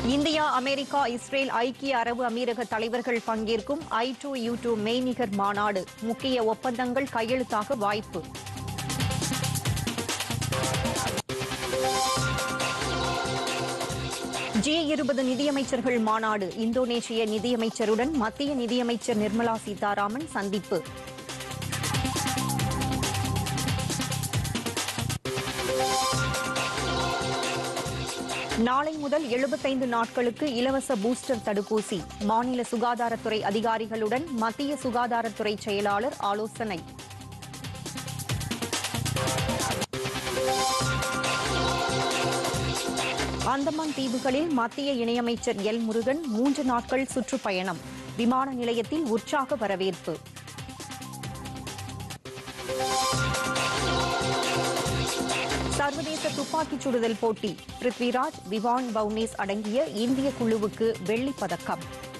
India America Israel ஐக்கிய அரபு அமீரக தலைவர்கள் பங்கேற்கும் ஐ டூ யூ டூ மெய்நிகர் மாநாடு முக்கிய ஒப்பந்தங்கள் கையெழுத்தாக வாய்ப்பு ஜி இருபது நிதியமைச்சர்கள் மாநாடு இந்தோனேஷிய நிதியமைச்சருடன் மத்திய நிதியமைச்சர் நிர்மலா சீதாராமன் சந்திப்பு நாளை முதல் எழுபத்தைந்து நாட்களுக்கு இலவச பூஸ்டர் தடுப்பூசி மாநில சுகாதாரத்துறை அதிகாரிகளுடன் மத்திய சுகாதாரத்துறை செயலாளர் ஆலோசனை அந்தமான் தீவுகளில் மத்திய இணையமைச்சர் எல் முருகன் மூன்று நாட்கள் சுற்றுப்பயணம் விமான நிலையத்தில் உற்சாக வரவேற்பு சர்வதேச துப்பாக்கிச் சுடுதல் போட்டி பிருத்விராஜ் விவான் பவுனேஸ் அடங்கிய இந்திய குழுவுக்கு வெள்ளிப் பதக்கம்